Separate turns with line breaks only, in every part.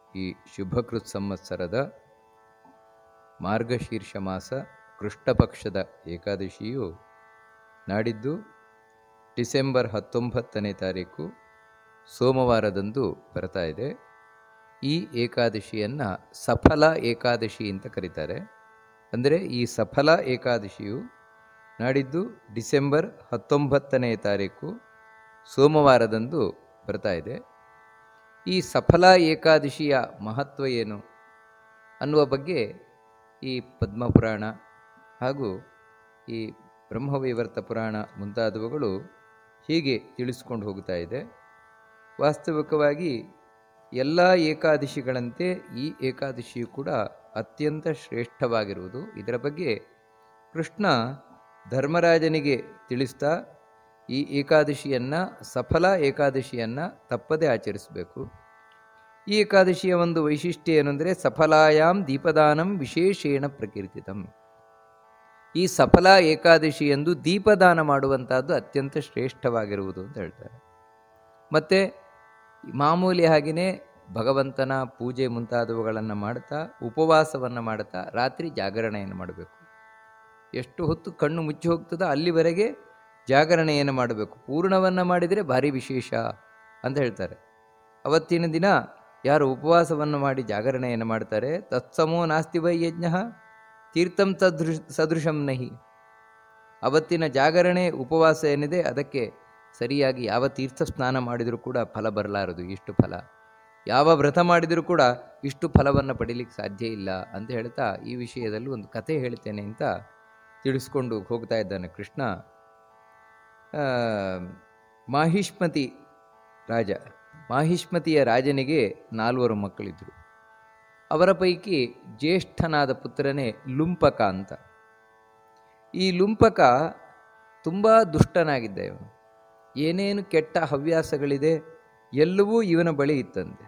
ಈ ಶುಭಕೃತ್ ಸಂವತ್ಸರದ ಮಾರ್ಗಶೀರ್ಷ ಮಾಸ ಕೃಷ್ಣಪಕ್ಷದ ಏಕಾದಶಿಯು ನಾಡಿದ್ದು ಡಿಸೆಂಬರ್ ಹತ್ತೊಂಬತ್ತನೇ ತಾರೀಕು ಸೋಮವಾರದಂದು ಬರ್ತಾ ಇದೆ ಈ ಏಕಾದಶಿಯನ್ನು ಸಫಲ ಏಕಾದಶಿ ಅಂತ ಕರೀತಾರೆ ಅಂದರೆ ಈ ಸಫಲ ಏಕಾದಶಿಯು ನಾಡಿದ್ದು ಡಿಸೆಂಬರ್ ಹತ್ತೊಂಬತ್ತನೇ ತಾರೀಕು ಸೋಮವಾರದಂದು ಬರ್ತಾ ಇದೆ ಈ ಸಫಲ ಏಕಾದಶಿಯ ಮಹತ್ವ ಏನು ಅನ್ನುವ ಬಗ್ಗೆ ಈ ಪದ್ಮಪುರಾಣ ಹಾಗೂ ಈ ಬ್ರಹ್ಮವೈವರ್ತ ಪುರಾಣ ಮುಂತಾದವುಗಳು ಹೀಗೆ ತಿಳಿಸ್ಕೊಂಡು ಹೋಗ್ತಾ ಇದೆ ವಾಸ್ತವಿಕವಾಗಿ ಎಲ್ಲ ಏಕಾದಶಿಗಳಂತೆ ಈ ಏಕಾದಶಿಯು ಕೂಡ ಅತ್ಯಂತ ಶ್ರೇಷ್ಠವಾಗಿರುವುದು ಇದರ ಬಗ್ಗೆ ಕೃಷ್ಣ ಧರ್ಮರಾಜನಿಗೆ ತಿಳಿಸ್ತಾ ಈ ಏಕಾದಶಿಯನ್ನು ಸಫಲ ಏಕಾದಶಿಯನ್ನು ತಪ್ಪದೇ ಆಚರಿಸಬೇಕು ಈ ಏಕಾದಶಿಯ ಒಂದು ವೈಶಿಷ್ಟ್ಯ ಏನು ಅಂದರೆ ಸಫಲಾಯಾಮ್ ದೀಪದಾನಂ ವಿಶೇಷೇಣ ಪ್ರಕೀರ್ತಿತಂ ಈ ಸಫಲ ಏಕಾದಶಿ ಎಂದು ದೀಪದಾನ ಮಾಡುವಂತಹದ್ದು ಅತ್ಯಂತ ಶ್ರೇಷ್ಠವಾಗಿರುವುದು ಅಂತ ಹೇಳ್ತಾರೆ ಮತ್ತು ಮಾಮೂಲಿ ಹಾಗೆಯೇ ಭಗವಂತನ ಪೂಜೆ ಮುಂತಾದವುಗಳನ್ನು ಮಾಡ್ತಾ ಉಪವಾಸವನ್ನು ಮಾಡ್ತಾ ರಾತ್ರಿ ಜಾಗರಣೆಯನ್ನು ಮಾಡಬೇಕು ಎಷ್ಟು ಹೊತ್ತು ಕಣ್ಣು ಮುಚ್ಚಿ ಹೋಗ್ತದೋ ಅಲ್ಲಿವರೆಗೆ ಜಾಗರಣೆಯನ್ನು ಮಾಡಬೇಕು ಪೂರ್ಣವನ್ನು ಮಾಡಿದರೆ ಭಾರಿ ವಿಶೇಷ ಅಂತ ಹೇಳ್ತಾರೆ ಅವತ್ತಿನ ದಿನ ಯಾರು ಉಪವಾಸವನ್ನು ಮಾಡಿ ಜಾಗರಣೆಯನ್ನು ಮಾಡ್ತಾರೆ ತತ್ಸಮೋ ನಾಸ್ತಿ ವೈ ಯಜ್ಞ ತೀರ್ಥಂ ತದೃ ಸದೃಶಂ ನಹಿ ಅವತ್ತಿನ ಜಾಗರಣೆ ಉಪವಾಸ ಏನಿದೆ ಅದಕ್ಕೆ ಸರಿಯಾಗಿ ಯಾವ ತೀರ್ಥ ಸ್ನಾನ ಮಾಡಿದರೂ ಕೂಡ ಫಲ ಬರಲಾರದು ಇಷ್ಟು ಫಲ ಯಾವ ವ್ರತ ಮಾಡಿದರೂ ಕೂಡ ಇಷ್ಟು ಫಲವನ್ನು ಪಡೀಲಿಕ್ಕೆ ಸಾಧ್ಯ ಇಲ್ಲ ಅಂತ ಹೇಳ್ತಾ ಈ ವಿಷಯದಲ್ಲಿ ಒಂದು ಕಥೆ ಹೇಳ್ತೇನೆ ಅಂತ ತಿಳಿಸ್ಕೊಂಡು ಹೋಗ್ತಾ ಇದ್ದಾನೆ ಕೃಷ್ಣ ಮಾಹಿಷ್ಮತಿ ರಾಜ ಮಾಹಿಷ್ಮತಿಯ ರಾಜನಿಗೆ ನಾಲ್ವರು ಮಕ್ಕಳಿದ್ದರು ಅವರ ಪೈಕಿ ಜ್ಯೇಷ್ಠನಾದ ಪುತ್ರನೇ ಲುಂಪಕ ಅಂತ ಈ ಲುಂಪಕ ತುಂಬ ದುಷ್ಟನಾಗಿದ್ದ ಇವನು ಏನೇನು ಕೆಟ್ಟ ಹವ್ಯಾಸಗಳಿದೆ ಎಲ್ಲವೂ ಇವನ ಬಳಿ ಇತ್ತಂತೆ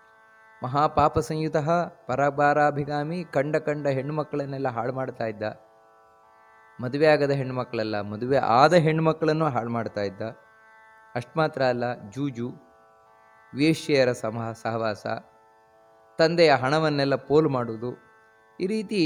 ಮಹಾಪಾಪ ಸಂಯುತ ಪರಬಾರಾಭಿಗಾಮಿ ಕಂಡ ಕಂಡ ಹೆಣ್ಣುಮಕ್ಕಳನ್ನೆಲ್ಲ ಹಾಳು ಮಾಡ್ತಾ ಇದ್ದ ಮದುವೆ ಆಗದ ಹೆಣ್ಣುಮಕ್ಕಳಲ್ಲ ಮದುವೆ ಆದ ಹೆಣ್ಣುಮಕ್ಕಳನ್ನು ಹಾಳು ಮಾಡ್ತಾ ಇದ್ದ ಅಷ್ಟು ಮಾತ್ರ ಅಲ್ಲ ಜೂಜು ವೇಶ್ಯೆಯರ ಸಮ ಸಹವಾಸ ತಂದೆಯ ಹಣವನ್ನೆಲ್ಲ ಪೋಲು ಮಾಡುವುದು ಈ ರೀತಿ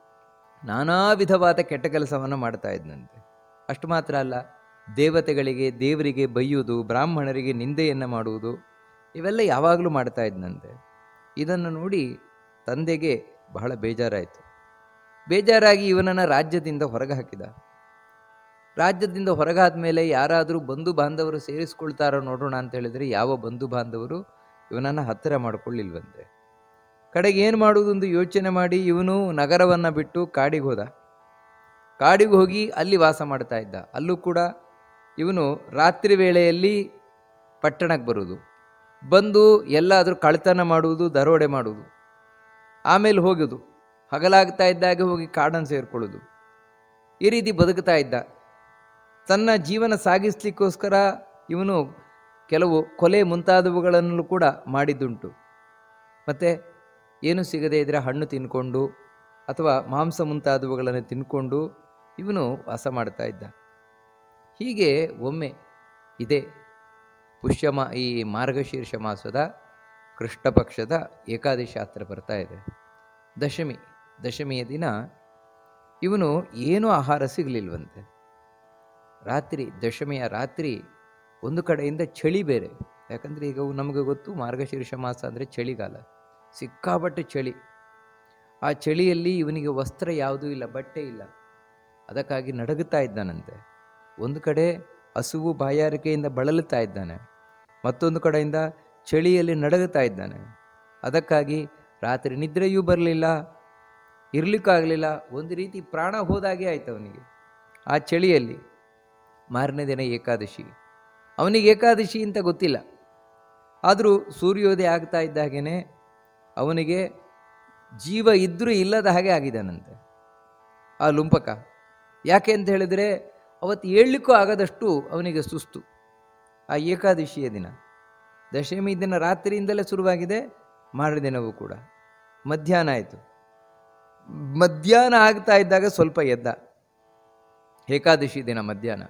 ನಾನಾ ವಿಧವಾದ ಕೆಟ್ಟ ಕೆಲಸವನ್ನು ಮಾಡ್ತಾ ಇದ್ದಂತೆ ಅಷ್ಟು ಮಾತ್ರ ಅಲ್ಲ ದೇವತೆಗಳಿಗೆ ದೇವರಿಗೆ ಬೈಯುವುದು ಬ್ರಾಹ್ಮಣರಿಗೆ ನಿಂದೆಯನ್ನು ಮಾಡುವುದು ಇವೆಲ್ಲ ಯಾವಾಗಲೂ ಮಾಡ್ತಾ ಇದ್ದಂತೆ ಇದನ್ನು ನೋಡಿ ತಂದೆಗೆ ಬಹಳ ಬೇಜಾರಾಯಿತು ಬೇಜಾರಾಗಿ ಇವನನ್ನು ರಾಜ್ಯದಿಂದ ಹೊರಗೆ ಹಾಕಿದ ರಾಜ್ಯದಿಂದ ಹೊರಗಾದ ಮೇಲೆ ಯಾರಾದರೂ ಬಂಧು ಬಾಂಧವರು ಸೇರಿಸ್ಕೊಳ್ತಾರೋ ನೋಡೋಣ ಅಂತ ಹೇಳಿದರೆ ಯಾವ ಬಂಧು ಬಾಂಧವರು ಇವನನ್ನು ಹತ್ತಿರ ಮಾಡಿಕೊಳ್ಳಿಲ್ವಂತೆ ಕಡೆಗೆ ಏನು ಮಾಡುವುದು ಎಂದು ಯೋಚನೆ ಮಾಡಿ ಇವನು ನಗರವನ್ನು ಬಿಟ್ಟು ಕಾಡಿಗೆ ಹೋದ ಕಾಡಿಗೆ ಹೋಗಿ ಅಲ್ಲಿ ವಾಸ ಮಾಡ್ತಾ ಇದ್ದ ಅಲ್ಲೂ ಕೂಡ ಇವನು ರಾತ್ರಿ ವೇಳೆಯಲ್ಲಿ ಪಟ್ಟಣಕ್ಕೆ ಬರುವುದು ಬಂದು ಎಲ್ಲಾದರೂ ಕಳ್ತನ ಮಾಡುವುದು ದರೋಡೆ ಮಾಡುವುದು ಆಮೇಲೆ ಹೋಗೋದು ಹಗಲಾಗ್ತಾ ಇದ್ದಾಗ ಹೋಗಿ ಕಾಡನ್ನು ಸೇರಿಕೊಳ್ಳೋದು ಈ ರೀತಿ ಬದುಕ್ತಾ ಇದ್ದ ತನ್ನ ಜೀವನ ಸಾಗಿಸ್ಲಿಕ್ಕೋಸ್ಕರ ಇವನು ಕೆಲವು ಕೊಲೆ ಮುಂತಾದವುಗಳನ್ನು ಕೂಡ ಮಾಡಿದ್ದುಂಟು ಮತ್ತು ಏನು ಸಿಗದೇ ಇದ್ದರೆ ಹಣ್ಣು ತಿನ್ಕೊಂಡು ಅಥವಾ ಮಾಂಸ ಮುಂತಾದವುಗಳನ್ನು ತಿನ್ಕೊಂಡು ಇವನು ವಾಸ ಮಾಡ್ತಾ ಇದ್ದ ಹೀಗೆ ಒಮ್ಮೆ ಇದೆ ಪುಷ್ಯಮ ಈ ಮಾರ್ಗಶೀರ್ಷ ಮಾಸದ ಕೃಷ್ಣ ಪಕ್ಷದ ಏಕಾದಶಿ ಶಾಸ್ತ್ರ ಬರ್ತಾ ಇದೆ ದಶಮಿ ದಶಮಿಯ ದಿನ ಇವನು ಏನೂ ಆಹಾರ ಸಿಗಲಿಲ್ವಂತೆ ರಾತ್ರಿ ದಶಮಿಯ ರಾತ್ರಿ ಒಂದು ಕಡೆಯಿಂದ ಚಳಿ ಬೇರೆ ಯಾಕಂದರೆ ಈಗ ನಮಗೆ ಗೊತ್ತು ಮಾರ್ಗಶೀರ್ಷ ಮಾಸ ಅಂದರೆ ಚಳಿಗಾಲ ಸಿಕ್ಕಾಪಟ್ಟೆ ಚಳಿ ಆ ಚಳಿಯಲ್ಲಿ ಇವನಿಗೆ ವಸ್ತ್ರ ಯಾವುದೂ ಇಲ್ಲ ಬಟ್ಟೆ ಇಲ್ಲ ಅದಕ್ಕಾಗಿ ನಡಗುತ್ತಾ ಇದ್ದಾನಂತೆ ಒಂದು ಕಡೆ ಹಸುವು ಬಾಯಾರಿಕೆಯಿಂದ ಬಳಲುತ್ತಾ ಇದ್ದಾನೆ ಮತ್ತೊಂದು ಕಡೆಯಿಂದ ಚಳಿಯಲ್ಲಿ ನಡಗುತ್ತಾ ಇದ್ದಾನೆ ಅದಕ್ಕಾಗಿ ರಾತ್ರಿ ನಿದ್ರೆಯೂ ಬರಲಿಲ್ಲ ಇರಲಿಕ್ಕಾಗಲಿಲ್ಲ ಒಂದು ರೀತಿ ಪ್ರಾಣ ಹೋದಾಗೆ ಆಯ್ತು ಅವನಿಗೆ ಆ ಚಳಿಯಲ್ಲಿ ಮಾರನೇ ದಿನ ಏಕಾದಶಿ ಅವನಿಗೆ ಏಕಾದಶಿ ಅಂತ ಗೊತ್ತಿಲ್ಲ ಆದರೂ ಸೂರ್ಯೋದಯ ಆಗ್ತಾ ಇದ್ದ ಹಾಗೇ ಅವನಿಗೆ ಜೀವ ಇದ್ದರೂ ಇಲ್ಲದ ಹಾಗೆ ಆಗಿದ್ದಾನಂತೆ ಆ ಲುಂಪಕ ಯಾಕೆ ಅಂತ ಹೇಳಿದರೆ ಅವತ್ತು ಏಳಲಿಕ್ಕೂ ಆಗದಷ್ಟು ಅವನಿಗೆ ಸುಸ್ತು ಆ ಏಕಾದಶಿಯ ದಿನ ದಶಮಿ ದಿನ ರಾತ್ರಿಯಿಂದಲೇ ಶುರುವಾಗಿದೆ ಮಾರನೇ ದಿನವೂ ಕೂಡ ಮಧ್ಯಾಹ್ನ ಆಯಿತು ಮಧ್ಯಾಹ್ನ ಆಗ್ತಾ ಇದ್ದಾಗ ಸ್ವಲ್ಪ ಎದ್ದ ಏಕಾದಶಿ ದಿನ ಮಧ್ಯಾಹ್ನ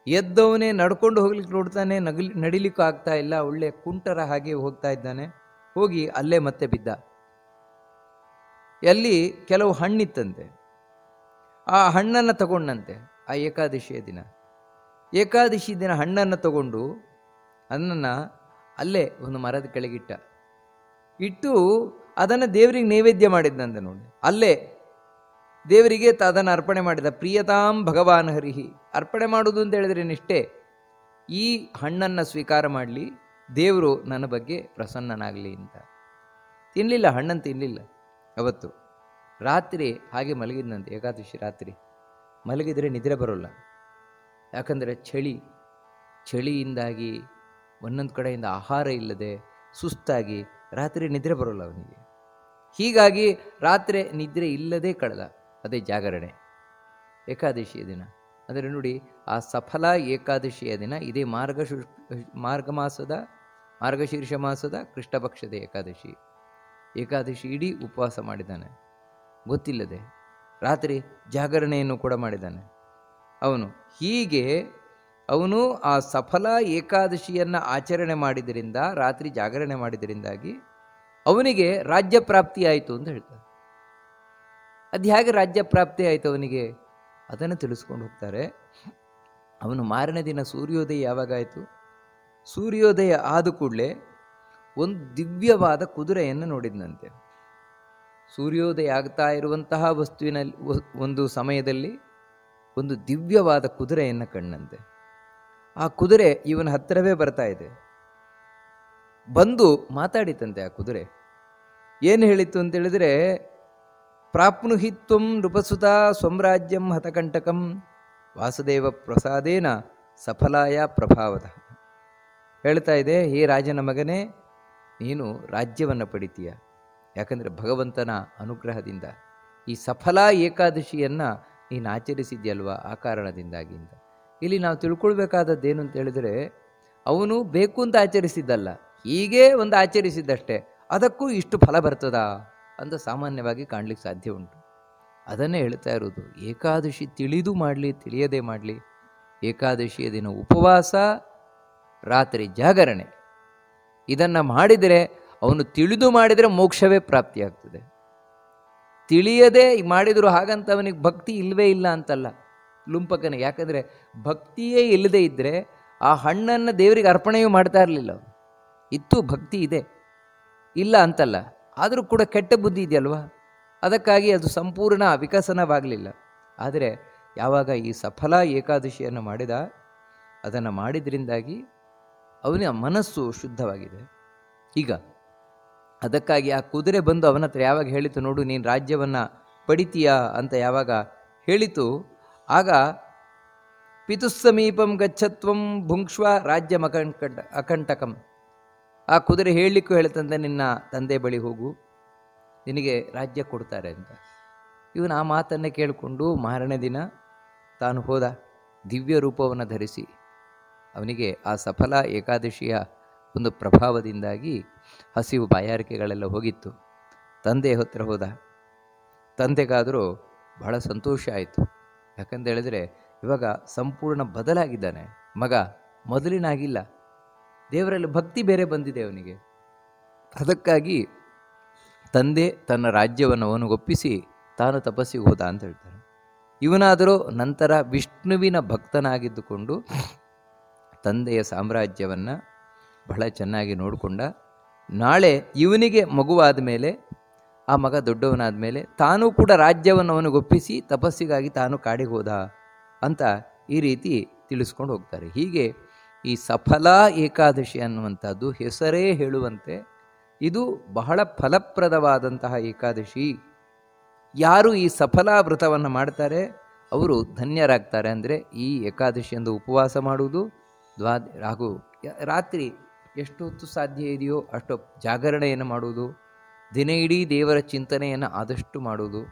ಎದ್ದವನೇ ನಡ್ಕೊಂಡು ಹೋಗ್ಲಿಕ್ಕೆ ನೋಡ್ತಾನೆ ನಗಲಿ ನಡಿಲಿಕ್ಕೂ ಆಗ್ತಾ ಇಲ್ಲ ಒಳ್ಳೆ ಕುಂಟರ ಹಾಗೆ ಹೋಗ್ತಾ ಇದ್ದಾನೆ ಹೋಗಿ ಅಲ್ಲೇ ಮತ್ತೆ ಬಿದ್ದ ಅಲ್ಲಿ ಕೆಲವು ಹಣ್ಣಿತ್ತಂತೆ ಆ ಹಣ್ಣನ್ನು ತಗೊಂಡಂತೆ ಆ ಏಕಾದಶಿಯ ದಿನ ಏಕಾದಶಿ ದಿನ ಹಣ್ಣನ್ನು ತಗೊಂಡು ಅದನ್ನು ಅಲ್ಲೇ ಒಂದು ಮರದ ಕೆಳಗಿಟ್ಟ ಇಟ್ಟು ಅದನ್ನು ದೇವರಿಗೆ ನೈವೇದ್ಯ ಮಾಡಿದ್ದಂತೆ ನೋಡಿ ಅಲ್ಲೇ ದೇವರಿಗೆ ತ ಅದನ್ನು ಅರ್ಪಣೆ ಮಾಡಿದ ಪ್ರಿಯತಾಂ ಭಗವಾನ್ ಹರಿಹಿ ಅರ್ಪಣೆ ಮಾಡುವುದು ಅಂತ ಹೇಳಿದ್ರೆ ನಿಷ್ಠೆ ಈ ಹಣ್ಣನ್ನು ಸ್ವೀಕಾರ ಮಾಡಲಿ ದೇವರು ನನ್ನ ಬಗ್ಗೆ ಪ್ರಸನ್ನನಾಗಲಿ ಅಂತ ತಿನ್ನಲಿಲ್ಲ ಹಣ್ಣನ್ನು ತಿನ್ನಲಿಲ್ಲ ಅವತ್ತು ರಾತ್ರಿ ಹಾಗೆ ಮಲಗಿದ್ನಂತೆ ಏಕಾದಶಿ ರಾತ್ರಿ ಮಲಗಿದರೆ ನಿದ್ರೆ ಬರೋಲ್ಲ ಯಾಕಂದರೆ ಚಳಿ ಚಳಿಯಿಂದಾಗಿ ಒಂದೊಂದು ಕಡೆಯಿಂದ ಆಹಾರ ಇಲ್ಲದೆ ಸುಸ್ತಾಗಿ ರಾತ್ರಿ ನಿದ್ರೆ ಬರೋಲ್ಲ ಅವನಿಗೆ ಹೀಗಾಗಿ ರಾತ್ರಿ ನಿದ್ರೆ ಇಲ್ಲದೆ ಕಳೆದ ಅದೇ ಜಾಗರಣೆ ಏಕಾದಶಿಯ ದಿನ ಅಂದರೆ ನೋಡಿ ಆ ಸಫಲ ಏಕಾದಶಿಯ ದಿನ ಇದೇ ಮಾರ್ಗಶು ಮಾರ್ಗ ಮಾಸದ ಮಾರ್ಗಶೀರ್ಷ ಮಾಸದ ಕೃಷ್ಣಪಕ್ಷದ ಏಕಾದಶಿ ಏಕಾದಶಿ ಇಡೀ ಉಪವಾಸ ಮಾಡಿದ್ದಾನೆ ಗೊತ್ತಿಲ್ಲದೆ ರಾತ್ರಿ ಜಾಗರಣೆಯನ್ನು ಕೂಡ ಮಾಡಿದ್ದಾನೆ ಅವನು ಹೀಗೆ ಅವನು ಆ ಸಫಲ ಏಕಾದಶಿಯನ್ನು ಆಚರಣೆ ಮಾಡಿದ್ರಿಂದ ರಾತ್ರಿ ಜಾಗರಣೆ ಮಾಡಿದ್ರಿಂದಾಗಿ ಅವನಿಗೆ ರಾಜ್ಯ ಪ್ರಾಪ್ತಿ ಆಯಿತು ಅಂತ ಹೇಳ್ತಾರೆ ಅದು ಹೇಗೆ ರಾಜ್ಯ ಪ್ರಾಪ್ತಿ ಆಯಿತು ಅವನಿಗೆ ಅದನ್ನು ತಿಳಿಸ್ಕೊಂಡು ಹೋಗ್ತಾರೆ ಅವನು ಮಾರನೇ ದಿನ ಸೂರ್ಯೋದಯ ಯಾವಾಗಾಯಿತು ಸೂರ್ಯೋದಯ ಆದ ಕೂಡಲೇ ಒಂದು ದಿವ್ಯವಾದ ಕುದುರೆಯನ್ನು ನೋಡಿದ್ನಂತೆ ಸೂರ್ಯೋದಯ ಆಗ್ತಾ ಇರುವಂತಹ ವಸ್ತುವಿನಲ್ಲಿ ವ- ಒಂದು ಸಮಯದಲ್ಲಿ ಒಂದು ದಿವ್ಯವಾದ ಕುದುರೆಯನ್ನು ಕಂಡಂತೆ ಆ ಕುದುರೆ ಇವನ ಹತ್ತಿರವೇ ಬರ್ತಾ ಇದೆ ಬಂದು ಮಾತಾಡಿತಂತೆ ಆ ಕುದುರೆ ಏನು ಹೇಳಿತ್ತು ಅಂತ ಹೇಳಿದ್ರೆ ಪ್ರಾಪ್ನುಹಿತ್ವಂ ನೃಪಸುತ ಸ್ವಮ್ರಾಜ್ಯಂ ಹತಕಂಟಕಂ ವಾಸುದೇವ ಪ್ರಸಾದೇನ ಸಫಲಾಯ ಪ್ರಭಾವದ ಹೇಳ್ತಾ ಇದೆ ಹೇ ರಾಜನ ಮಗನೇ ನೀನು ರಾಜ್ಯವನ್ನು ಪಡಿತೀಯ ಯಾಕಂದರೆ ಭಗವಂತನ ಅನುಗ್ರಹದಿಂದ ಈ ಸಫಲ ಏಕಾದಶಿಯನ್ನು ನೀನು ಆಚರಿಸಿದ್ಯಲ್ವಾ ಆ ಕಾರಣದಿಂದಾಗಿ ಅಂತ ಇಲ್ಲಿ ನಾವು ತಿಳ್ಕೊಳ್ಬೇಕಾದದ್ದೇನು ಅಂತ ಹೇಳಿದರೆ ಅವನು ಬೇಕು ಅಂತ ಆಚರಿಸಿದ್ದಲ್ಲ ಹೀಗೆ ಒಂದು ಆಚರಿಸಿದ್ದಷ್ಟೇ ಅದಕ್ಕೂ ಇಷ್ಟು ಫಲ ಬರ್ತದಾ ಅಂತ ಸಾಮಾನ್ಯವಾಗಿ ಕಾಣಲಿಕ್ಕೆ ಸಾಧ್ಯ ಉಂಟು ಅದನ್ನೇ ಹೇಳ್ತಾ ಇರೋದು ಏಕಾದಶಿ ತಿಳಿದು ಮಾಡಲಿ ತಿಳಿಯದೆ ಮಾಡಲಿ ಏಕಾದಶಿಯ ದಿನ ಉಪವಾಸ ರಾತ್ರಿ ಜಾಗರಣೆ ಇದನ್ನು ಮಾಡಿದರೆ ಅವನು ತಿಳಿದು ಮಾಡಿದರೆ ಮೋಕ್ಷವೇ ಪ್ರಾಪ್ತಿಯಾಗ್ತದೆ ತಿಳಿಯದೆ ಮಾಡಿದ್ರು ಹಾಗಂತ ಅವನಿಗೆ ಭಕ್ತಿ ಇಲ್ಲವೇ ಇಲ್ಲ ಅಂತಲ್ಲ ಲುಂಪಕನ ಯಾಕಂದರೆ ಭಕ್ತಿಯೇ ಇಲ್ಲದೆ ಇದ್ದರೆ ಆ ಹಣ್ಣನ್ನು ದೇವರಿಗೆ ಅರ್ಪಣೆಯೂ ಮಾಡ್ತಾ ಇರಲಿಲ್ಲ ಅವನು ಇತ್ತು ಭಕ್ತಿ ಇದೆ ಇಲ್ಲ ಅಂತಲ್ಲ ಆದರೂ ಕೂಡ ಕೆಟ್ಟ ಬುದ್ಧಿ ಇದೆಯಲ್ವಾ ಅದಕ್ಕಾಗಿ ಅದು ಸಂಪೂರ್ಣ ವಿಕಸನವಾಗಲಿಲ್ಲ ಆದರೆ ಯಾವಾಗ ಈ ಸಫಲ ಏಕಾದಶಿಯನ್ನು ಮಾಡಿದ ಅದನ್ನು ಮಾಡಿದ್ರಿಂದಾಗಿ ಅವನ ಮನಸ್ಸು ಶುದ್ಧವಾಗಿದೆ ಈಗ ಅದಕ್ಕಾಗಿ ಆ ಕುದುರೆ ಬಂದು ಅವನ ಹತ್ರ ಯಾವಾಗ ಹೇಳಿತು ನೋಡು ನೀನು ರಾಜ್ಯವನ್ನು ಪಡಿತೀಯಾ ಅಂತ ಯಾವಾಗ ಹೇಳಿತು ಆಗ ಪಿತುಸ್ಸಮೀಪಂ ಗಚ್ಚತ್ವಂ ಭುಂಕ್ಷ್ವ ರಾಜ್ಯ ಮಕಂಕಟ ಅಕಂಟಕಂ ಆ ಕುದುರೆ ಹೇಳಲಿಕ್ಕೂ ಹೇಳ್ತಂತೆ ನಿನ್ನ ತಂದೆ ಬಳಿ ಹೋಗು ನಿನಗೆ ರಾಜ್ಯ ಕೊಡ್ತಾರೆ ಅಂತ ಇವನು ಆ ಮಾತನ್ನೇ ಕೇಳಿಕೊಂಡು ಮಾರನೇ ದಿನ ತಾನು ಹೋದ ದಿವ್ಯ ರೂಪವನ್ನು ಧರಿಸಿ ಅವನಿಗೆ ಆ ಸಫಲ ಏಕಾದಶಿಯ ಒಂದು ಪ್ರಭಾವದಿಂದಾಗಿ ಹಸಿವು ಬಾಯಾರಿಕೆಗಳೆಲ್ಲ ಹೋಗಿತ್ತು ತಂದೆ ಹತ್ರ ಹೋದ ತಂದೆಗಾದರೂ ಬಹಳ ಸಂತೋಷ ಆಯಿತು ಯಾಕಂತ ಹೇಳಿದ್ರೆ ಇವಾಗ ಸಂಪೂರ್ಣ ಬದಲಾಗಿದ್ದಾನೆ ಮಗ ಮೊದಲಿನಾಗಿಲ್ಲ ದೇವರಲ್ಲಿ ಭಕ್ತಿ ಬೇರೆ ಬಂದಿದೆ ಅವನಿಗೆ ಅದಕ್ಕಾಗಿ ತಂದೆ ತನ್ನ ರಾಜ್ಯವನ್ನು ಅವನಿಗೊಪ್ಪಿಸಿ ತಾನು ತಪಸ್ಸಿಗೆ ಹೋದ ಅಂತ ಹೇಳ್ತಾರೆ ಇವನಾದರೂ ನಂತರ ವಿಷ್ಣುವಿನ ಭಕ್ತನಾಗಿದ್ದುಕೊಂಡು ತಂದೆಯ ಸಾಮ್ರಾಜ್ಯವನ್ನು ಬಹಳ ಚೆನ್ನಾಗಿ ನೋಡಿಕೊಂಡ ನಾಳೆ ಇವನಿಗೆ ಮಗುವಾದ ಮೇಲೆ ಆ ಮಗ ದೊಡ್ಡವನಾದ ಮೇಲೆ ತಾನೂ ಕೂಡ ರಾಜ್ಯವನ್ನು ಅವನಿಗೊಪ್ಪಿಸಿ ತಪಸ್ಸಿಗಾಗಿ ತಾನು ಕಾಡಿಗೆ ಹೋದ ಅಂತ ಈ ರೀತಿ ತಿಳಿಸ್ಕೊಂಡು ಹೋಗ್ತಾರೆ ಹೀಗೆ ಈ ಸಫಲ ಏಕಾದಶಿ ಅನ್ನುವಂಥದ್ದು ಹೆಸರೇ ಹೇಳುವಂತೆ ಇದು ಬಹಳ ಫಲಪ್ರದವಾದಂತಹ ಏಕಾದಶಿ ಯಾರು ಈ ಸಫಲ ವ್ರತವನ್ನು ಮಾಡ್ತಾರೆ ಅವರು ಧನ್ಯರಾಗ್ತಾರೆ ಅಂದರೆ ಈ ಏಕಾದಶಿಯಂದು ಉಪವಾಸ ಮಾಡುವುದು ದ್ವಾ ಹಾಗೂ ಯ- ರಾತ್ರಿ ಎಷ್ಟು ಹೊತ್ತು ಸಾಧ್ಯ ಇದೆಯೋ ಅಷ್ಟು ಜಾಗರಣೆಯನ್ನು ಮಾಡುವುದು ದಿನ ಇಡೀ ದೇವರ ಚಿಂತನೆಯನ್ನು ಆದಷ್ಟು ಮಾಡುವುದು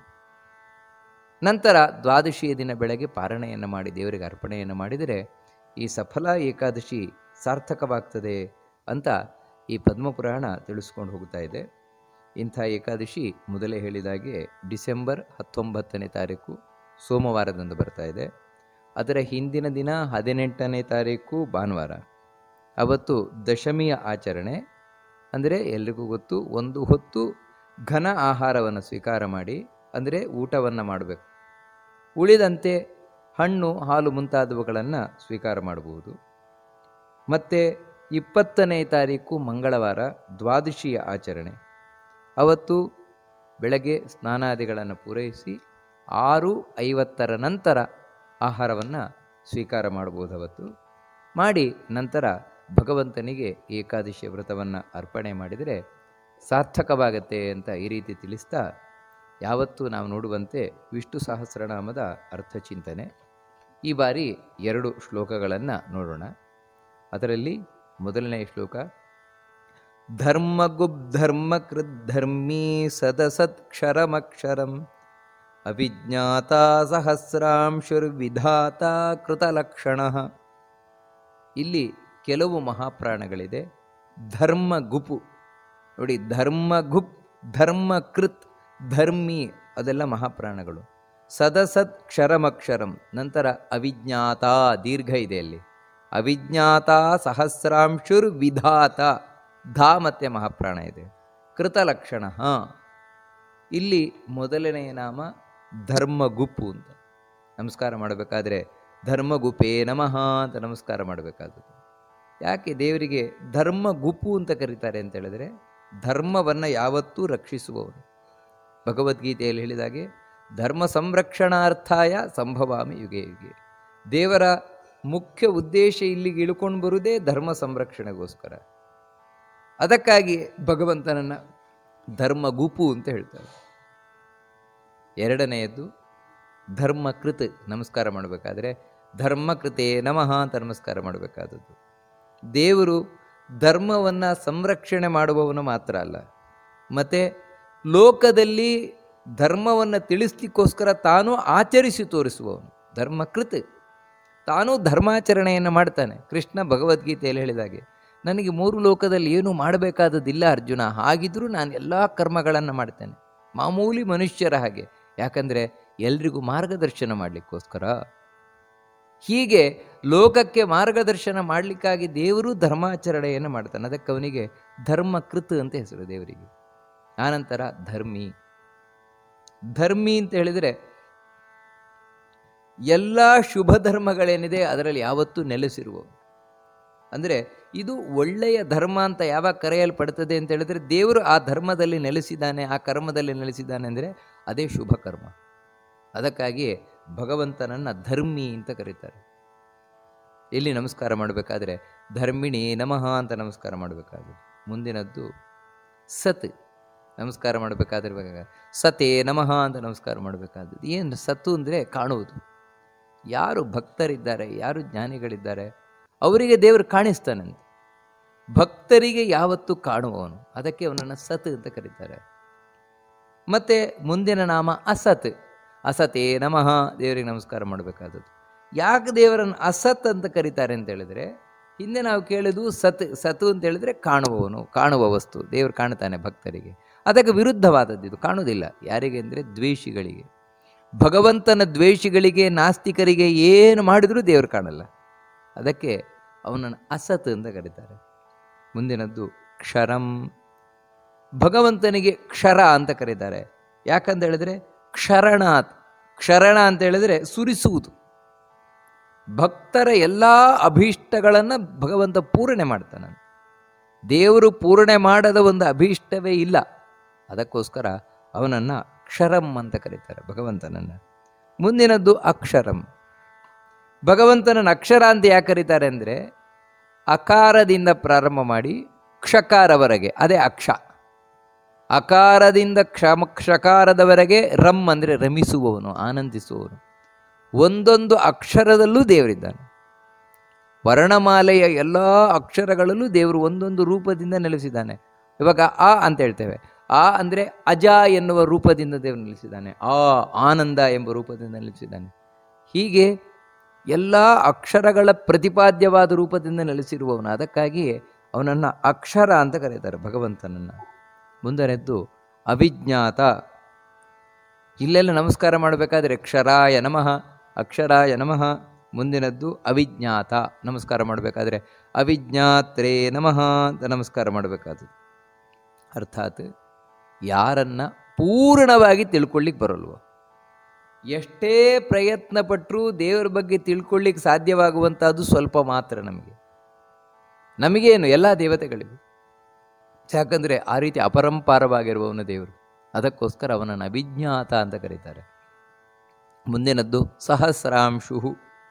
ನಂತರ ದ್ವಾದಶಿಯ ದಿನ ಬೆಳಗ್ಗೆ ಪಾರಣೆಯನ್ನು ಮಾಡಿ ದೇವರಿಗೆ ಅರ್ಪಣೆಯನ್ನು ಮಾಡಿದರೆ ಈ ಸಫಲ ಏಕಾದಶಿ ಸಾರ್ಥಕವಾಗ್ತದೆ ಅಂತ ಈ ಪದ್ಮಪುರಾಣ ತಿಳಿಸ್ಕೊಂಡು ಹೋಗ್ತಾ ಇದೆ ಇಂಥ ಏಕಾದಶಿ ಮೊದಲೇ ಹೇಳಿದಾಗೆ ಡಿಸೆಂಬರ್ ಹತ್ತೊಂಬತ್ತನೇ ತಾರೀಕು ಸೋಮವಾರದಂದು ಬರ್ತಾ ಇದೆ ಅದರ ಹಿಂದಿನ ದಿನ ಹದಿನೆಂಟನೇ ತಾರೀಕು ಭಾನುವಾರ ಅವತ್ತು ದಶಮಿಯ ಆಚರಣೆ ಅಂದರೆ ಎಲ್ರಿಗೂ ಗೊತ್ತು ಒಂದು ಹೊತ್ತು ಘನ ಆಹಾರವನ್ನು ಸ್ವೀಕಾರ ಮಾಡಿ ಅಂದರೆ ಊಟವನ್ನು ಮಾಡಬೇಕು ಉಳಿದಂತೆ ಹಣ್ಣು ಹಾಲು ಮುಂತಾದವುಗಳನ್ನು ಸ್ವೀಕಾರ ಮಾಡಬಹುದು ಮತ್ತು ಇಪ್ಪತ್ತನೇ ತಾರೀಕು ಮಂಗಳವಾರ ದ್ವಾದಶಿಯ ಆಚರಣೆ ಅವತ್ತು ಬೆಳಗ್ಗೆ ಸ್ನಾನಾದಿಗಳನ್ನು ಪೂರೈಸಿ ಆರು ಐವತ್ತರ ನಂತರ ಆಹಾರವನ್ನು ಸ್ವೀಕಾರ ಮಾಡಬಹುದು ಅವತ್ತು ಮಾಡಿ ನಂತರ ಭಗವಂತನಿಗೆ ಏಕಾದಶಿ ವ್ರತವನ್ನು ಅರ್ಪಣೆ ಮಾಡಿದರೆ ಸಾರ್ಥಕವಾಗತ್ತೆ ಅಂತ ಈ ರೀತಿ ತಿಳಿಸ್ತಾ ಯಾವತ್ತೂ ನಾವು ನೋಡುವಂತೆ ವಿಷ್ಣು ಸಹಸ್ರನಾಮದ ಅರ್ಥಚಿಂತನೆ ಈ ಬಾರಿ ಎರಡು ಶ್ಲೋಕಗಳನ್ನು ನೋಡೋಣ ಅದರಲ್ಲಿ ಮೊದಲನೆಯ ಶ್ಲೋಕ ಧರ್ಮಗುಬ್ಧರ್ಮಕೃದ್ಧರ್ಮೀ ಸದಸತ್ಕ್ಷರಮಕ್ಷರಂ ಅವಿಜ್ಞಾತ ಸಹಸ್ರಾಂಶುರ್ವಿಧಾತ ಕೃತಲಕ್ಷಣ ಇಲ್ಲಿ ಕೆಲವು ಮಹಾಪ್ರಾಣಗಳಿದೆ ಧರ್ಮ ಗುಪು ನೋಡಿ ಧರ್ಮ ಗುಪ್ ಧರ್ಮ ಕೃತ್ ಧರ್ಮಿ ಅದೆಲ್ಲ ಮಹಾಪ್ರಾಣಗಳು ಸದಸತ್ ಕ್ಷರಮಕ್ಷರಂ ನಂತರ ಅವಿಜ್ಞಾತ ದೀರ್ಘ ಇದೆ ಅಲ್ಲಿ ಅವಿಜ್ಞಾತ ಸಹಸ್ರಾಂಶುರ್ ವಿಧಾತ ಧಾ ಮತ್ತೆ ಮಹಾಪ್ರಾಣ ಇದೆ ಕೃತಲಕ್ಷಣ ಹಾಂ ಇಲ್ಲಿ ಮೊದಲನೆಯ ನಾಮ ಧರ್ಮಗುಪ್ಪು ಅಂತ ನಮಸ್ಕಾರ ಮಾಡಬೇಕಾದ್ರೆ ಧರ್ಮಗುಪೇ ನಮಃ ಅಂತ ನಮಸ್ಕಾರ ಮಾಡಬೇಕಾದದ್ದು ಯಾಕೆ ದೇವರಿಗೆ ಧರ್ಮಗುಪ್ಪು ಅಂತ ಕರೀತಾರೆ ಅಂತ ಹೇಳಿದ್ರೆ ಧರ್ಮವನ್ನು ಯಾವತ್ತೂ ರಕ್ಷಿಸುವವನು ಭಗವದ್ಗೀತೆಯಲ್ಲಿ ಹೇಳಿದಾಗೆ ಧರ್ಮ ಸಂರಕ್ಷಣಾರ್ಥಾಯ ಸಂಭವಾಮಿ ಯುಗೆ ಯುಗೆ ದೇವರ ಮುಖ್ಯ ಉದ್ದೇಶ ಇಲ್ಲಿಗೆ ಇಳ್ಕೊಂಡು ಬರುವುದೇ ಧರ್ಮ ಸಂರಕ್ಷಣೆಗೋಸ್ಕರ ಅದಕ್ಕಾಗಿ ಭಗವಂತನನ್ನು ಧರ್ಮಗುಪು ಅಂತ ಹೇಳ್ತಾರೆ ಎರಡನೆಯದ್ದು ಧರ್ಮಕೃತ್ ನಮಸ್ಕಾರ ಮಾಡಬೇಕಾದ್ರೆ ಧರ್ಮಕೃತೆ ನಮಃ ಅಂತ ನಮಸ್ಕಾರ ಮಾಡಬೇಕಾದದ್ದು ದೇವರು ಧರ್ಮವನ್ನು ಸಂರಕ್ಷಣೆ ಮಾಡುವವನು ಮಾತ್ರ ಅಲ್ಲ ಮತ್ತು ಲೋಕದಲ್ಲಿ ಧರ್ಮವನ್ನು ತಿಳಿಸ್ಲಿಕ್ಕೋಸ್ಕರ ತಾನು ಆಚರಿಸಿ ತೋರಿಸುವವನು ಧರ್ಮಕೃತ್ ತಾನೂ ಧರ್ಮಾಚರಣೆಯನ್ನು ಮಾಡ್ತಾನೆ ಕೃಷ್ಣ ಭಗವದ್ಗೀತೆಯಲ್ಲಿ ಹೇಳಿದಾಗೆ ನನಗೆ ಮೂರು ಲೋಕದಲ್ಲಿ ಏನೂ ಮಾಡಬೇಕಾದದ್ದಿಲ್ಲ ಅರ್ಜುನ ಹಾಗಿದ್ರೂ ನಾನು ಎಲ್ಲ ಕರ್ಮಗಳನ್ನು ಮಾಡ್ತೇನೆ ಮಾಮೂಲಿ ಮನುಷ್ಯರ ಹಾಗೆ ಯಾಕಂದರೆ ಎಲ್ರಿಗೂ ಮಾರ್ಗದರ್ಶನ ಮಾಡಲಿಕ್ಕೋಸ್ಕರ ಹೀಗೆ ಲೋಕಕ್ಕೆ ಮಾರ್ಗದರ್ಶನ ಮಾಡಲಿಕ್ಕಾಗಿ ದೇವರು ಧರ್ಮಾಚರಣೆಯನ್ನು ಮಾಡ್ತಾನೆ ಅದಕ್ಕೆ ಅವನಿಗೆ ಧರ್ಮಕೃತ್ ಅಂತ ಹೆಸರು ದೇವರಿಗೆ ಆನಂತರ ಧರ್ಮಿ ಧರ್ಮಿ ಅಂತ ಹೇಳಿದರೆ ಎಲ್ಲ ಶುಭ ಧರ್ಮಗಳೇನಿದೆ ಅದರಲ್ಲಿ ಯಾವತ್ತೂ ನೆಲೆಸಿರುವ ಅಂದರೆ ಇದು ಒಳ್ಳೆಯ ಧರ್ಮ ಅಂತ ಯಾವಾಗ ಕರೆಯಲ್ಪಡ್ತದೆ ಅಂತ ಹೇಳಿದ್ರೆ ದೇವರು ಆ ಧರ್ಮದಲ್ಲಿ ನೆಲೆಸಿದ್ದಾನೆ ಆ ಕರ್ಮದಲ್ಲಿ ನೆಲೆಸಿದ್ದಾನೆ ಅಂದರೆ ಅದೇ ಶುಭ ಕರ್ಮ ಅದಕ್ಕಾಗಿ ಭಗವಂತನನ್ನು ಧರ್ಮಿ ಅಂತ ಕರೀತಾರೆ ಎಲ್ಲಿ ನಮಸ್ಕಾರ ಮಾಡಬೇಕಾದ್ರೆ ಧರ್ಮಿಣಿ ನಮಃ ಅಂತ ನಮಸ್ಕಾರ ಮಾಡಬೇಕಾದ್ರೆ ಮುಂದಿನದ್ದು ಸತ್ ನಮಸ್ಕಾರ ಮಾಡಬೇಕಾದ್ರೆ ಬೇಕಾದ್ರೆ ಸತೇ ನಮಃ ಅಂತ ನಮಸ್ಕಾರ ಮಾಡಬೇಕಾದದ್ದು ಏನು ಸತ್ತು ಅಂದರೆ ಕಾಣುವುದು ಯಾರು ಭಕ್ತರಿದ್ದಾರೆ ಯಾರು ಜ್ಞಾನಿಗಳಿದ್ದಾರೆ ಅವರಿಗೆ ದೇವರು ಕಾಣಿಸ್ತಾನಂತೆ ಭಕ್ತರಿಗೆ ಯಾವತ್ತೂ ಕಾಣುವವನು ಅದಕ್ಕೆ ಅವನನ್ನು ಸತ್ ಅಂತ ಕರೀತಾರೆ ಮತ್ತು ಮುಂದಿನ ನಾಮ ಅಸತ್ ಅಸತೇ ನಮಃ ದೇವರಿಗೆ ನಮಸ್ಕಾರ ಮಾಡಬೇಕಾದದ್ದು ಯಾಕೆ ದೇವರನ್ನು ಅಸತ್ ಅಂತ ಕರೀತಾರೆ ಅಂತ ಹೇಳಿದ್ರೆ ಹಿಂದೆ ನಾವು ಕೇಳಿದ್ದು ಸತ್ ಸತು ಅಂತ ಹೇಳಿದ್ರೆ ಕಾಣುವವನು ಕಾಣುವ ವಸ್ತು ದೇವರು ಕಾಣ್ತಾನೆ ಭಕ್ತರಿಗೆ ಅದಕ್ಕೆ ವಿರುದ್ಧವಾದದ್ದು ಇದು ಕಾಣುವುದಿಲ್ಲ ಯಾರಿಗೆ ಅಂದರೆ ದ್ವೇಷಿಗಳಿಗೆ ಭಗವಂತನ ದ್ವೇಷಿಗಳಿಗೆ ನಾಸ್ತಿಕರಿಗೆ ಏನು ಮಾಡಿದರೂ ದೇವರು ಕಾಣಲ್ಲ ಅದಕ್ಕೆ ಅವನನ್ನು ಅಸತ್ ಅಂತ ಕರೀತಾರೆ ಮುಂದಿನದ್ದು ಕ್ಷರಂ ಭಗವಂತನಿಗೆ ಕ್ಷರ ಅಂತ ಕರೀತಾರೆ ಯಾಕಂತ ಹೇಳಿದ್ರೆ ಕ್ಷರಣಾತ್ ಕ್ಷರಣ ಅಂತ ಹೇಳಿದ್ರೆ ಸುರಿಸುವುದು ಭಕ್ತರ ಎಲ್ಲ ಅಭೀಷ್ಟಗಳನ್ನು ಭಗವಂತ ಪೂರಣೆ ಮಾಡ್ತಾನೆ ದೇವರು ಪೂರಣೆ ಮಾಡದ ಒಂದು ಅಭೀಷ್ಟವೇ ಇಲ್ಲ ಅದಕ್ಕೋಸ್ಕರ ಅವನನ್ನು ಅಕ್ಷರಂ ಅಂತ ಕರೀತಾರೆ ಭಗವಂತನನ್ನು ಮುಂದಿನದ್ದು ಅಕ್ಷರಂ ಭಗವಂತನನ್ನು ಅಕ್ಷರ ಅಂತ ಯಾಕೆ ಕರೀತಾರೆ ಅಂದರೆ ಅಕಾರದಿಂದ ಪ್ರಾರಂಭ ಮಾಡಿ ಕ್ಷಕಾರವರೆಗೆ ಅದೇ ಅಕ್ಷ ಅಕಾರದಿಂದ ಕ್ಷಮ ಕ್ಷಕಾರದವರೆಗೆ ರಮ್ ಅಂದರೆ ರಮಿಸುವವನು ಆನಂದಿಸುವವನು ಒಂದೊಂದು ಅಕ್ಷರದಲ್ಲೂ ದೇವರಿದ್ದಾನೆ ವರ್ಣಮಾಲೆಯ ಎಲ್ಲ ಅಕ್ಷರಗಳಲ್ಲೂ ದೇವರು ಒಂದೊಂದು ರೂಪದಿಂದ ನೆಲೆಸಿದ್ದಾನೆ ಇವಾಗ ಆ ಅಂತ ಹೇಳ್ತೇವೆ ಆ ಅಂದರೆ ಅಜ ಎನ್ನುವ ರೂಪದಿಂದ ದೇವರು ನೆಲೆಸಿದ್ದಾನೆ ಆ ಆನಂದ ಎಂಬ ರೂಪದಿಂದ ನೆಲೆಸಿದ್ದಾನೆ ಹೀಗೆ ಎಲ್ಲ ಅಕ್ಷರಗಳ ಪ್ರತಿಪಾದ್ಯವಾದ ರೂಪದಿಂದ ನೆಲೆಸಿರುವವನು ಅದಕ್ಕಾಗಿ ಅವನನ್ನು ಅಕ್ಷರ ಅಂತ ಕರೀತಾರೆ ಭಗವಂತನನ್ನು ಮುಂದನೆದ್ದು ಅವಿಜ್ಞಾತ ಇಲ್ಲೆಲ್ಲ ನಮಸ್ಕಾರ ಮಾಡಬೇಕಾದ್ರೆ ಕ್ಷರಾಯ ನಮಃ ಅಕ್ಷರಾಯ ನಮಃ ಮುಂದಿನದ್ದು ಅವಿಜ್ಞಾತ ನಮಸ್ಕಾರ ಮಾಡಬೇಕಾದ್ರೆ ಅವಿಜ್ಞಾತ್ರೇ ನಮಃ ಅಂತ ನಮಸ್ಕಾರ ಮಾಡಬೇಕಾದದ್ದು ಅರ್ಥಾತ್ ಯಾರನ್ನ ಪೂರ್ಣವಾಗಿ ತಿಳ್ಕೊಳ್ಳಿಕ್ಕೆ ಬರಲ್ವೋ ಎಷ್ಟೇ ಪ್ರಯತ್ನ ಪಟ್ಟರೂ ದೇವರ ಬಗ್ಗೆ ತಿಳ್ಕೊಳ್ಳಿಕ್ಕೆ ಸಾಧ್ಯವಾಗುವಂಥದ್ದು ಸ್ವಲ್ಪ ಮಾತ್ರ ನಮಗೆ ನಮಗೇನು ಎಲ್ಲ ದೇವತೆಗಳಿವೆ ಯಾಕಂದರೆ ಆ ರೀತಿ ಅಪರಂಪಾರವಾಗಿರುವವನ ದೇವರು ಅದಕ್ಕೋಸ್ಕರ ಅವನನ್ನು ಅಭಿಜ್ಞಾತ ಅಂತ ಕರೀತಾರೆ ಮುಂದಿನದ್ದು ಸಹಸ್ರಾಂಶು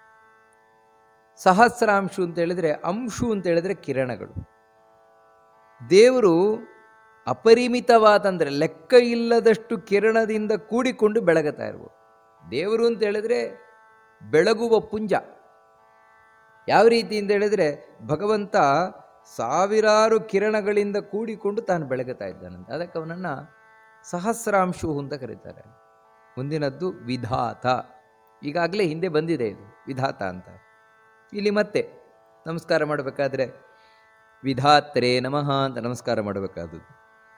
ಸಹಸ್ರಾಂಶು ಅಂತ ಹೇಳಿದ್ರೆ ಅಂಶು ಅಂತ ಹೇಳಿದ್ರೆ ಕಿರಣಗಳು ದೇವರು ಅಪರಿಮಿತವಾದಂದರೆ ಲೆಕ್ಕ ಇಲ್ಲದಷ್ಟು ಕಿರಣದಿಂದ ಕೂಡಿಕೊಂಡು ಬೆಳಗುತ್ತಾ ಇರುವುದು ದೇವರು ಅಂತ ಹೇಳಿದ್ರೆ ಬೆಳಗುವ ಪುಂಜ ಯಾವ ರೀತಿ ಅಂತ ಹೇಳಿದ್ರೆ ಭಗವಂತ ಸಾವಿರಾರು ಕಿರಣಗಳಿಂದ ಕೂಡಿಕೊಂಡು ತಾನು ಬೆಳಗುತ್ತಾ ಇದ್ದಾನಂತೆ ಅದಕ್ಕೆ ಅವನನ್ನು ಸಹಸ್ರಾಂಶು ಅಂತ ಕರೀತಾರೆ ಮುಂದಿನದ್ದು ವಿಧಾತ ಈಗಾಗಲೇ ಹಿಂದೆ ಬಂದಿದೆ ಇದು ವಿಧಾತ ಅಂತ ಇಲ್ಲಿ ಮತ್ತೆ ನಮಸ್ಕಾರ ಮಾಡಬೇಕಾದ್ರೆ ವಿಧಾತ್ರೆ ನಮಃ ಅಂತ ನಮಸ್ಕಾರ ಮಾಡಬೇಕಾದದ್ದು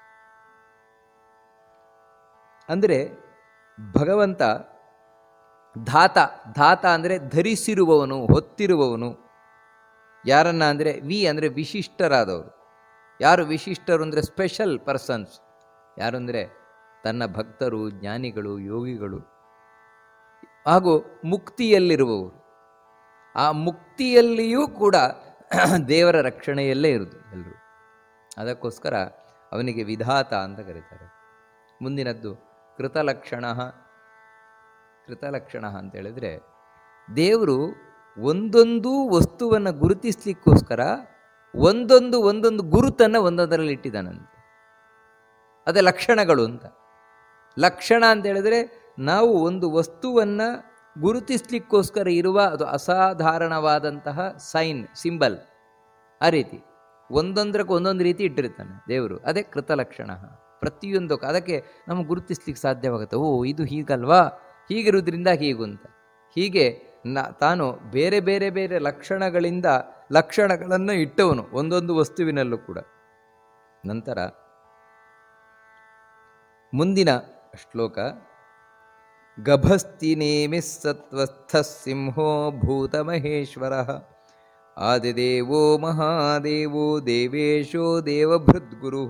ಅಂದರೆ ಭಗವಂತ ಧಾತ ಧಾತ ಅಂದರೆ ಧರಿಸಿರುವವನು ಹೊತ್ತಿರುವವನು ಯಾರನ್ನ ಅಂದರೆ ವಿ ಅಂದರೆ ವಿಶಿಷ್ಟರಾದವರು ಯಾರು ವಿಶಿಷ್ಟರು ಅಂದರೆ ಸ್ಪೆಷಲ್ ಪರ್ಸನ್ಸ್ ಯಾರು ಅಂದರೆ ತನ್ನ ಭಕ್ತರು ಜ್ಞಾನಿಗಳು ಯೋಗಿಗಳು ಹಾಗೂ ಮುಕ್ತಿಯಲ್ಲಿರುವವರು ಆ ಮುಕ್ತಿಯಲ್ಲಿಯೂ ಕೂಡ ದೇವರ ರಕ್ಷಣೆಯಲ್ಲೇ ಇರುವುದು ಎಲ್ಲರೂ ಅದಕ್ಕೋಸ್ಕರ ಅವನಿಗೆ ವಿಧಾತ ಅಂತ ಕರೀತಾರೆ ಮುಂದಿನದ್ದು ಕೃತಲಕ್ಷಣ ಕೃತಲಕ್ಷಣ ಅಂತ ಹೇಳಿದ್ರೆ ದೇವರು ಒಂದೊಂದು ವಸ್ತುವನ್ನು ಗುರುತಿಸ್ಲಿಕ್ಕೋಸ್ಕರ ಒಂದೊಂದು ಒಂದೊಂದು ಗುರುತನ್ನು ಒಂದೊಂದರಲ್ಲಿ ಇಟ್ಟಿದ್ದಾನಂತೆ ಅದೇ ಲಕ್ಷಣಗಳು ಅಂತ ಲಕ್ಷಣ ಅಂತ ಹೇಳಿದ್ರೆ ನಾವು ಒಂದು ವಸ್ತುವನ್ನು ಗುರುತಿಸ್ಲಿಕ್ಕೋಸ್ಕರ ಇರುವ ಅದು ಅಸಾಧಾರಣವಾದಂತಹ ಸೈನ್ ಸಿಂಬಲ್ ಆ ರೀತಿ ಒಂದೊಂದಕ್ಕೆ ಒಂದೊಂದು ರೀತಿ ಇಟ್ಟಿರ್ತಾನೆ ದೇವರು ಅದೇ ಕೃತಲಕ್ಷಣ ಪ್ರತಿಯೊಂದಕ್ಕೂ ಅದಕ್ಕೆ ನಮಗೆ ಗುರುತಿಸ್ಲಿಕ್ಕೆ ಸಾಧ್ಯವಾಗುತ್ತೆ ಓ ಇದು ಹೀಗಲ್ವಾ ಹೀಗಿರುವುದರಿಂದ ಹೀಗು ಅಂತ ಹೀಗೆ ನ ತಾನು ಬೇರೆ ಬೇರೆ ಬೇರೆ ಲಕ್ಷಣಗಳಿಂದ ಲಕ್ಷಣಗಳನ್ನು ಇಟ್ಟವನು ಒಂದೊಂದು ವಸ್ತುವಿನಲ್ಲೂ ಕೂಡ ನಂತರ ಮುಂದಿನ ಶ್ಲೋಕ ಗಭಸ್ತಿನೇಮಿ ಸತ್ವಸ್ಥ ಸಿಂಹೋ ಭೂತಮಹೇಶ್ವರ ಆದಿದೇವೋ ಮಹಾದೇವೋ ದೇವೇಶೋ ದೇವಭೃದ್ಗುರು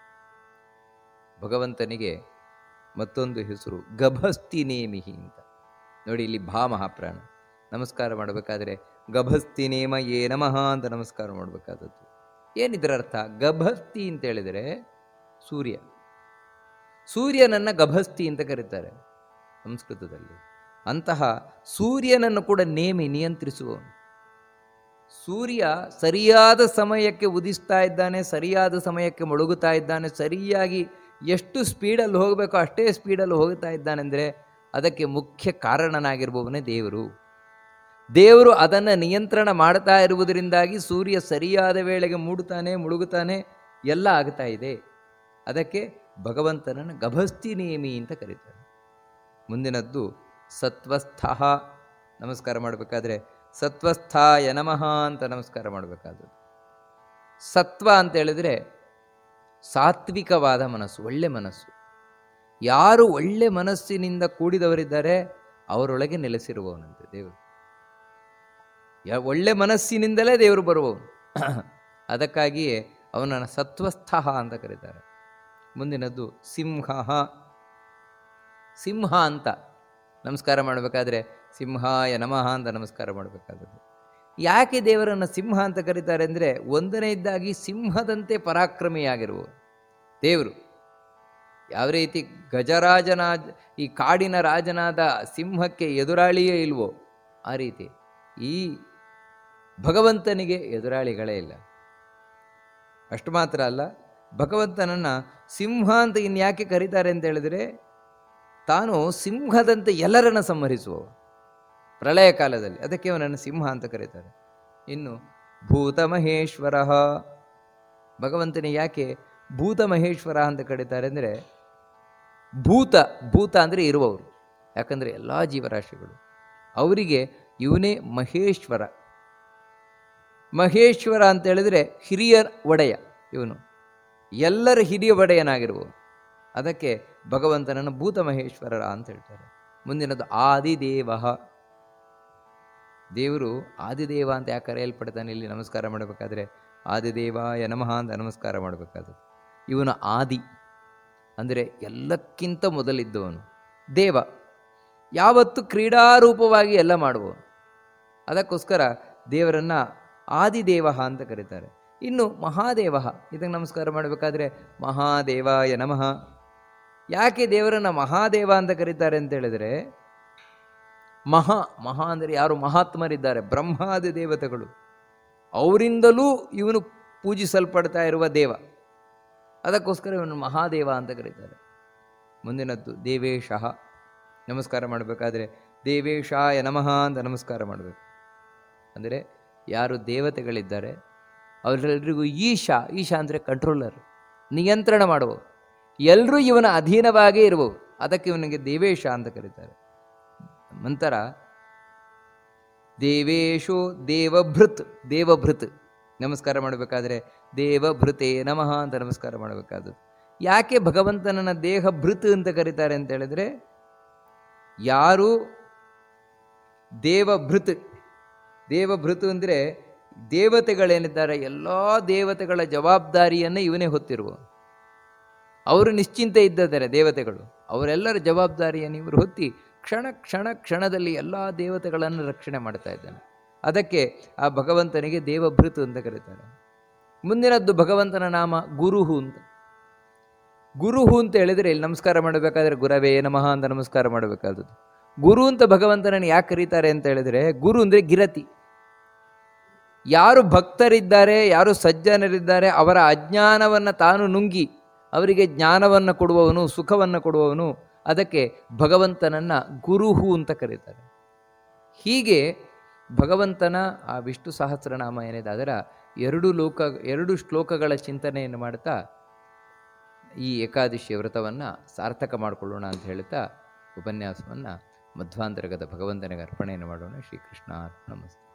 ಭಗವಂತನಿಗೆ ಮತ್ತೊಂದು ಹೆಸರು ಗಭಸ್ತಿನೇಮಿಹಿ ಅಂತ ನೋಡಿ ಇಲ್ಲಿ ಭಾ ಮಹಾಪ್ರಾಣ ನಮಸ್ಕಾರ ಮಾಡಬೇಕಾದ್ರೆ ಗಭಸ್ತಿನೇಮ ಏ ನಮಃ ಅಂತ ನಮಸ್ಕಾರ ಮಾಡಬೇಕಾದದ್ದು ಏನಿದರ ಅರ್ಥ ಗಭಸ್ತಿ ಅಂತ ಹೇಳಿದರೆ ಸೂರ್ಯ ಸೂರ್ಯನನ್ನು ಗಭಸ್ತಿ ಅಂತ ಕರೀತಾರೆ ಸಂಸ್ಕೃತದಲ್ಲಿ ಅಂತಹ ಸೂರ್ಯನನ್ನು ಕೂಡ ನೇಮಿ ನಿಯಂತ್ರಿಸುವವನು ಸೂರ್ಯ ಸರಿಯಾದ ಸಮಯಕ್ಕೆ ಉದಿಸ್ತಾ ಇದ್ದಾನೆ ಸರಿಯಾದ ಸಮಯಕ್ಕೆ ಮುಳುಗುತ್ತಾ ಇದ್ದಾನೆ ಸರಿಯಾಗಿ ಎಷ್ಟು ಸ್ಪೀಡಲ್ಲಿ ಹೋಗಬೇಕೋ ಅಷ್ಟೇ ಸ್ಪೀಡಲ್ಲಿ ಹೋಗ್ತಾ ಇದ್ದಾನೆಂದರೆ ಅದಕ್ಕೆ ಮುಖ್ಯ ಕಾರಣನಾಗಿರುವವನೇ ದೇವರು ದೇವರು ಅದನ್ನು ನಿಯಂತ್ರಣ ಮಾಡ್ತಾ ಇರುವುದರಿಂದಾಗಿ ಸೂರ್ಯ ಸರಿಯಾದ ವೇಳೆಗೆ ಮೂಡುತ್ತಾನೆ ಮುಳುಗುತ್ತಾನೆ ಎಲ್ಲ ಆಗ್ತಾ ಇದೆ ಅದಕ್ಕೆ ಭಗವಂತನನ್ನು ಗಭಸ್ತಿ ನೇಮಿ ಅಂತ ಕರೀತಾರೆ ಮುಂದಿನದ್ದು ಸತ್ವಸ್ಥ ನಮಸ್ಕಾರ ಮಾಡಬೇಕಾದ್ರೆ ಸತ್ವಸ್ಥಾಯ ನಮಃ ಅಂತ ನಮಸ್ಕಾರ ಮಾಡಬೇಕಾದದ್ದು ಸತ್ವ ಅಂತ ಹೇಳಿದ್ರೆ ಸಾತ್ವಿಕವಾದ ಮನಸ್ಸು ಒಳ್ಳೆ ಮನಸ್ಸು ಯಾರು ಒಳ್ಳೆ ಮನಸ್ಸಿನಿಂದ ಕೂಡಿದವರಿದ್ದಾರೆ ಅವರೊಳಗೆ ನೆಲೆಸಿರುವವನಂತೆ ದೇವರು ಯಾ ಒಳ್ಳೆ ಮನಸ್ಸಿನಿಂದಲೇ ದೇವರು ಬರುವವನು ಅದಕ್ಕಾಗಿಯೇ ಅವನನ್ನು ಸತ್ವಸ್ಥ ಅಂತ ಕರೀತಾರೆ ಮುಂದಿನದ್ದು ಸಿಂಹ ಸಿಂಹ ಅಂತ ನಮಸ್ಕಾರ ಮಾಡಬೇಕಾದ್ರೆ ಸಿಂಹಾಯ ನಮಃ ಅಂತ ನಮಸ್ಕಾರ ಮಾಡಬೇಕಾದದ್ದು ಯಾಕೆ ದೇವರನ್ನು ಸಿಂಹ ಅಂತ ಕರೀತಾರೆ ಅಂದರೆ ಒಂದನೇ ಇದ್ದಾಗಿ ಸಿಂಹದಂತೆ ಪರಾಕ್ರಮಿಯಾಗಿರುವ ದೇವರು ಯಾವ ರೀತಿ ಗಜರಾಜನ ಈ ಕಾಡಿನ ರಾಜನಾದ ಸಿಂಹಕ್ಕೆ ಎದುರಾಳಿಯೇ ಇಲ್ವೋ ಆ ರೀತಿ ಈ ಭಗವಂತನಿಗೆ ಎದುರಾಳಿಗಳೇ ಇಲ್ಲ ಅಷ್ಟು ಮಾತ್ರ ಅಲ್ಲ ಭಗವಂತನನ್ನು ಸಿಂಹ ಅಂತ ಇನ್ಯಾಕೆ ಕರೀತಾರೆ ಅಂತ ಹೇಳಿದರೆ ತಾನು ಸಿಂಹದಂತೆ ಎಲ್ಲರನ್ನ ಸಂಹರಿಸುವವ ಪ್ರಳಯ ಕಾಲದಲ್ಲಿ ಅದಕ್ಕೆ ಅವನನ್ನು ಸಿಂಹ ಅಂತ ಕರೀತಾರೆ ಇನ್ನು ಭೂತ ಮಹೇಶ್ವರ ಭಗವಂತನಿಗೆ ಯಾಕೆ ಭೂತ ಮಹೇಶ್ವರ ಅಂತ ಕರೀತಾರೆ ಅಂದರೆ ಭೂತ ಭೂತ ಅಂದರೆ ಇರುವವರು ಯಾಕಂದರೆ ಎಲ್ಲ ಜೀವರಾಶಿಗಳು ಅವರಿಗೆ ಇವನೇ ಮಹೇಶ್ವರ ಮಹೇಶ್ವರ ಅಂತ ಹೇಳಿದ್ರೆ ಹಿರಿಯ ಒಡೆಯ ಇವನು ಎಲ್ಲರ ಹಿರಿಯ ಒಡೆಯನಾಗಿರುವವನು ಅದಕ್ಕೆ ಭಗವಂತನನ್ನು ಭೂತ ಮಹೇಶ್ವರರ ಅಂತ ಹೇಳ್ತಾರೆ ಮುಂದಿನದು ಆದಿದೇವ ದೇವರು ಆದಿದೇವ ಅಂತ ಯಾಕೆ ಕರೆಯಲ್ಪಡ್ತಾನೆ ಇಲ್ಲಿ ನಮಸ್ಕಾರ ಮಾಡಬೇಕಾದ್ರೆ ಆದಿದೇವಾಯ ನಮಃ ಅಂತ ನಮಸ್ಕಾರ ಮಾಡಬೇಕಾದದ್ದು ಇವನು ಆದಿ ಅಂದರೆ ಎಲ್ಲಕ್ಕಿಂತ ಮೊದಲಿದ್ದವನು ದೇವ ಯಾವತ್ತು ಕ್ರೀಡಾರೂಪವಾಗಿ ಎಲ್ಲ ಮಾಡುವವನು ಅದಕ್ಕೋಸ್ಕರ ದೇವರನ್ನು ಆದಿದೇವ ಅಂತ ಕರೀತಾರೆ ಇನ್ನು ಮಹಾದೇವ ಇದಕ್ಕೆ ನಮಸ್ಕಾರ ಮಾಡಬೇಕಾದ್ರೆ ಮಹಾದೇವಾಯ ನಮಃ ಯಾಕೆ ದೇವರನ್ನು ಮಹಾದೇವ ಅಂತ ಕರೀತಾರೆ ಅಂತ ಹೇಳಿದರೆ ಮಹಾ ಮಹಾ ಅಂದರೆ ಯಾರು ಮಹಾತ್ಮರಿದ್ದಾರೆ ಬ್ರಹ್ಮಾದಿ ದೇವತೆಗಳು ಅವರಿಂದಲೂ ಇವನು ಪೂಜಿಸಲ್ಪಡ್ತಾ ಇರುವ ದೇವ ಅದಕ್ಕೋಸ್ಕರ ಇವನು ಮಹಾದೇವ ಅಂತ ಕರೀತಾರೆ ಮುಂದಿನದ್ದು ದೇವೇಶ ನಮಸ್ಕಾರ ಮಾಡಬೇಕಾದ್ರೆ ದೇವೇಶಾಯ ನಮಃ ಅಂತ ನಮಸ್ಕಾರ ಮಾಡಬೇಕು ಅಂದರೆ ಯಾರು ದೇವತೆಗಳಿದ್ದಾರೆ ಅವರೆಲ್ಲರಿಗೂ ಈಶಾ ಈಶಾ ಅಂದರೆ ಕಂಟ್ರೋಲರ್ ನಿಯಂತ್ರಣ ಮಾಡುವ ಎಲ್ಲರೂ ಇವನ ಅಧೀನವಾಗೇ ಇರುವವು ಅದಕ್ಕೆ ಇವನಿಗೆ ದೇವೇಶ ಅಂತ ಕರೀತಾರೆ ನಂತರ ದೇವೇಶೋ ದೇವಭೃತ್ ದೇವಭೃತ್ ನಮಸ್ಕಾರ ಮಾಡಬೇಕಾದ್ರೆ ದೇವಭೃತೇ ನಮಃ ಅಂತ ನಮಸ್ಕಾರ ಮಾಡಬೇಕಾದದ್ದು ಯಾಕೆ ಭಗವಂತನನ್ನ ದೇಹ ಭೃತ್ ಅಂತ ಕರೀತಾರೆ ಅಂತ ಹೇಳಿದ್ರೆ ಯಾರು ದೇವಭೃತ್ ದೇವಭೃತ್ ಅಂದರೆ ದೇವತೆಗಳೇನಿದ್ದಾರೆ ಎಲ್ಲ ದೇವತೆಗಳ ಜವಾಬ್ದಾರಿಯನ್ನು ಇವನೇ ಹೊತ್ತಿರುವ ಅವರು ನಿಶ್ಚಿಂತೆ ಇದ್ದಿದ್ದಾರೆ ದೇವತೆಗಳು ಅವರೆಲ್ಲರ ಜವಾಬ್ದಾರಿಯನ್ನು ಇವರು ಹೊತ್ತಿ ಕ್ಷಣ ಕ್ಷಣ ಕ್ಷಣದಲ್ಲಿ ಎಲ್ಲ ದೇವತೆಗಳನ್ನು ರಕ್ಷಣೆ ಮಾಡ್ತಾ ಇದ್ದಾನೆ ಅದಕ್ಕೆ ಆ ಭಗವಂತನಿಗೆ ದೇವಭೃತ್ ಅಂತ ಕರೀತಾರೆ ಮುಂದಿನದ್ದು ಭಗವಂತನ ನಾಮ ಗುರುಹು ಅಂತ ಗುರುಹು ಅಂತ ಹೇಳಿದರೆ ಇಲ್ಲಿ ನಮಸ್ಕಾರ ಮಾಡಬೇಕಾದ್ರೆ ಗುರವೇ ನಮಃ ಅಂತ ನಮಸ್ಕಾರ ಮಾಡಬೇಕಾದದ್ದು ಗುರು ಅಂತ ಭಗವಂತನನ್ನು ಯಾಕೆ ಕರೀತಾರೆ ಅಂತ ಹೇಳಿದರೆ ಗುರು ಅಂದರೆ ಗಿರತಿ ಯಾರು ಭಕ್ತರಿದ್ದಾರೆ ಯಾರು ಸಜ್ಜನರಿದ್ದಾರೆ ಅವರ ಅಜ್ಞಾನವನ್ನು ತಾನು ನುಂಗಿ ಅವರಿಗೆ ಜ್ಞಾನವನ್ನು ಕೊಡುವವನು ಸುಖವನ್ನು ಕೊಡುವವನು ಅದಕ್ಕೆ ಭಗವಂತನನ್ನ ಗುರುಹು ಅಂತ ಕರೀತಾರೆ ಹೀಗೆ ಭಗವಂತನ ಆ ವಿಷ್ಣು ಸಹಸ್ರನಾಮ ಏನಿದೆ ಅದರ ಎರಡು ಲೋಕ ಎರಡು ಶ್ಲೋಕಗಳ ಚಿಂತನೆಯನ್ನು ಮಾಡ್ತಾ ಈ ಏಕಾದಶಿ ವ್ರತವನ್ನು ಸಾರ್ಥಕ ಮಾಡಿಕೊಳ್ಳೋಣ ಅಂತ ಹೇಳ್ತಾ ಉಪನ್ಯಾಸವನ್ನು ಮಧ್ವಾಂತರ್ಗತ ಭಗವಂತನಿಗೆ ಅರ್ಪಣೆಯನ್ನು ಮಾಡೋಣ ಶ್ರೀಕೃಷ್ಣ ನಮಸ್ತೆ